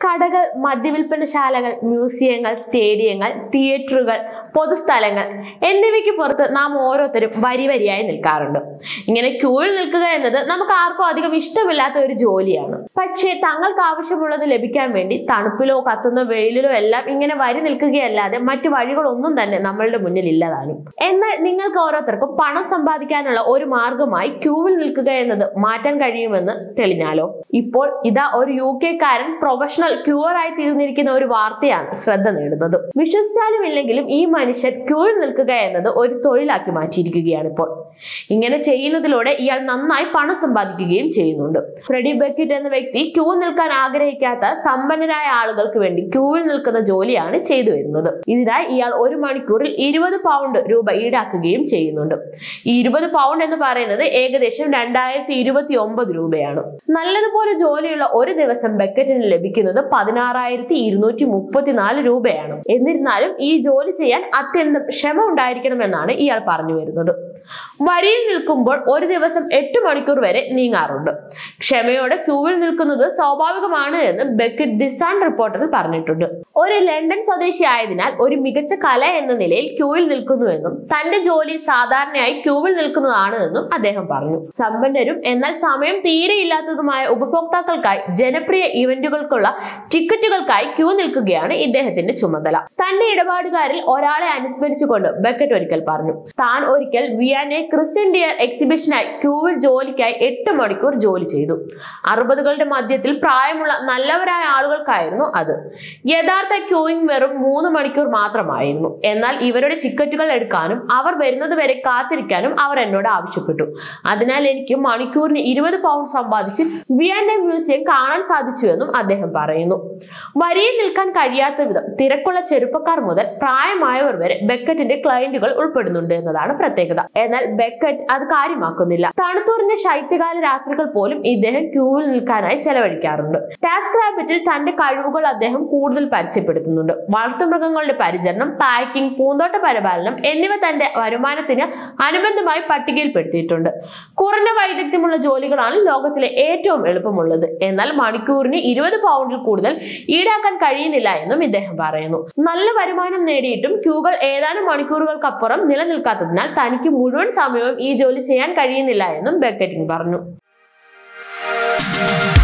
കടകൾ മദ്യവിൽപ്പനശാലകൾ മ്യൂസിയങ്ങൾ സ്റ്റേഡിയങ്ങൾ തിയേറ്ററുകൾ പൊതുസ്ഥലങ്ങൾ എന്നിവയ്ക്ക് പുറത്ത് നാം ഓരോരുത്തരും വരി വരിയായി നിൽക്കാറുണ്ട് ഇങ്ങനെ ക്യൂവിൽ നിൽക്കുക എന്നത് നമുക്ക് ആർക്കും അധികം ഇഷ്ടമില്ലാത്ത ഒരു ജോലിയാണ് പക്ഷേ തങ്ങൾക്ക് ആവശ്യമുള്ളത് ലഭിക്കാൻ വേണ്ടി തണുപ്പിലോ കത്തുന്ന വെയിലിലോ എല്ലാം ഇങ്ങനെ വരി നിൽക്കുകയല്ലാതെ മറ്റു വഴികളൊന്നും തന്നെ നമ്മളുടെ മുന്നിൽ ഇല്ലതാനും എന്നാൽ നിങ്ങൾക്ക് ഓരോരുത്തർക്കും പണം സമ്പാദിക്കാനുള്ള ഒരു മാർഗമായി ക്യൂവിൽ നിൽക്കുക എന്നത് മാറ്റാൻ കഴിയുമെന്ന് തെളിഞ്ഞാലോ ഇപ്പോൾ ഇതാ ഒരു യു കെക്കാരൻ പ്രൊഫഷണൽ ക്യൂർ ആയി തീർന്നിരിക്കുന്ന ഒരു വാർത്തയാണ് ശ്രദ്ധ നേടുന്നത് വിശ്വസിച്ചാലും ഇല്ലെങ്കിലും ഈ മനുഷ്യൻ ക്യൂവിൽ നിൽക്കുക എന്നത് ഒരു തൊഴിലാക്കി മാറ്റിയിരിക്കുകയാണ് ഇപ്പോൾ ഇങ്ങനെ ചെയ്യുന്നതിലൂടെ ഇയാൾ നന്നായി പണം സമ്പാദിക്കുകയും ചെയ്യുന്നുണ്ട് ഫ്രെഡി ബെക്കിറ്റ് എന്ന വ്യക്തി ക്യൂ നിൽക്കാൻ ആഗ്രഹിക്കാത്ത സമ്പന്നരായ ആളുകൾക്ക് വേണ്ടി ക്യൂവിൽ നിൽക്കുന്ന ജോലിയാണ് ചെയ്തു വരുന്നത് ഇതിനായി ഇയാൾ ഒരു മണിക്കൂറിൽ ഇരുപത് പൗണ്ട് രൂപ ഈടാക്കുകയും ചെയ്യുന്നുണ്ട് ഈ ഇരുപത് പൗണ്ട് എന്ന് പറയുന്നത് ഏകദേശം രണ്ടായിരത്തി ഇരുപത്തി ഒമ്പത് രൂപയാണ് നല്ലതുപോലെ ജോലിയുള്ള ഒരു ദിവസം ബക്കറ്റിന് ലഭിക്കുന്നത് പതിനാറായിരത്തി ഇരുന്നൂറ്റി മുപ്പത്തിനാല് രൂപയാണ് എന്നിരുന്നാലും ഈ ജോലി ചെയ്യാൻ അത്യന്തം ക്ഷമ ഉണ്ടായിരിക്കണമെന്നാണ് ഇയാൾ പറഞ്ഞു വരുന്നത് വരിയിൽ നിൽക്കുമ്പോൾ ഒരു ദിവസം എട്ട് മണിക്കൂർ വരെ നീങ്ങാറുണ്ട് ക്ഷമയോടെ ക്യൂവിൽ നിൽക്കുന്നത് സ്വാഭാവികമാണ് എന്ന് ബെക്കറ്റ് ഡിസാൻ റിപ്പോർട്ടറിൽ പറഞ്ഞിട്ടുണ്ട് ഒരു ലണ്ടൻ സ്വദേശി ആയതിനാൽ ഒരു മികച്ച കല എന്ന നിലയിൽ ക്യൂവിൽ നിൽക്കുന്നുവെന്നും തന്റെ ജോലി സാധാരണയായി ക്യൂവിൽ നിൽക്കുന്നതാണ് എന്നും അദ്ദേഹം പറഞ്ഞു സമ്പന്നരും എന്നാൽ സമയം തീരെയില്ലാത്തതുമായ ഉപഭോക്താക്കൾക്കായി ജനപ്രിയ ഇവന്റുകൾക്കുള്ള ടിക്കറ്റുകൾക്കായി ക്യൂ നിൽക്കുകയാണ് ഇദ്ദേഹത്തിന്റെ ചുമതല തന്റെ ഇടപാടുകാരിൽ ഒരാളെ അനുസ്മരിച്ചുകൊണ്ട് ബക്കറ്റ് ഒരിക്കൽ പറഞ്ഞു താൻ ഒരിക്കൽ വിയാനെ ക്രിസ്ത്യൻ ഡിയർ എക്സിബിഷനായി ക്യൂവിൽ ജോലിക്കായി എട്ട് മണിക്കൂർ ജോലി ചെയ്തു അറുപതുകളുടെ മധ്യത്തിൽ പ്രായമുള്ള നല്ലവരായ ആളുകൾക്കായിരുന്നു അത് യഥാർത്ഥ ക്യൂയിങ് വെറും മൂന്ന് മണിക്കൂർ മാത്രമായിരുന്നു എന്നാൽ ഇവരുടെ ടിക്കറ്റുകൾ എടുക്കാനും അവർ വരുന്നത് വരെ കാത്തിരിക്കാനും അവർ എന്നോട് ആവശ്യപ്പെട്ടു അതിനാൽ എനിക്ക് മണിക്കൂറിന് ഇരുപത് പൗണ്ട് സമ്പാദിച്ച് വിയന്ന മ്യൂസിയം കാണാൻ സാധിച്ചുവെന്നും അദ്ദേഹം പറയുന്നു വരിയിൽ നിൽക്കാൻ കഴിയാത്ത വിധം തിരക്കുള്ള ചെറുപ്പക്കാർ മുതൽ പ്രായമായവർ വരെ ബെക്കറ്റിന്റെ ക്ലയന്റുകൾ ഉൾപ്പെടുന്നുണ്ട് എന്നതാണ് പ്രത്യേകത എന്നാൽ ബെക്കറ്റ് അത് കാര്യമാക്കുന്നില്ല തണുത്തൂറിന്റെ ശൈത്യകാല രാത്രികൾ പോലും ഇദ്ദേഹം ക്യൂവിൽ നിൽക്കാനായി ചെലവഴിക്കാറുണ്ട് ടാസ്ക് റാബിറ്റിൽ തന്റെ കഴിവുകൾ അദ്ദേഹം കൂടുതൽ പരസ്യപ്പെടുത്തുന്നുണ്ട് വളർത്തുമൃഗങ്ങളുടെ പരിചരണം പാക്കിംഗ് പൂന്തോട്ട പരിപാലനം എന്നിവ തന്റെ വരുമാനത്തിന് അനുബന്ധമായി പട്ടികയിൽപ്പെടുത്തിയിട്ടുണ്ട് കുറഞ്ഞ വൈദഗ്ധ്യമുള്ള ജോലികളാണ് ലോകത്തിലെ ഏറ്റവും എളുപ്പമുള്ളത് എന്നാൽ മണിക്കൂറിന് ഇരുപത് പൗണ്ടിൽ കൂടുതൽ ഈടാക്കാൻ കഴിയുന്നില്ല എന്നും ഇദ്ദേഹം പറയുന്നു നല്ല വരുമാനം നേടിയിട്ടും ക്യൂകൾ ഏതാനും മണിക്കൂറുകൾക്കപ്പുറം നിലനിൽക്കാത്തതിനാൽ തനിക്ക് മുഴുവൻ സമയവും ഈ ജോലി ചെയ്യാൻ കഴിയുന്നില്ല എന്നും ബെക്കറ്റിംഗ് പറഞ്ഞു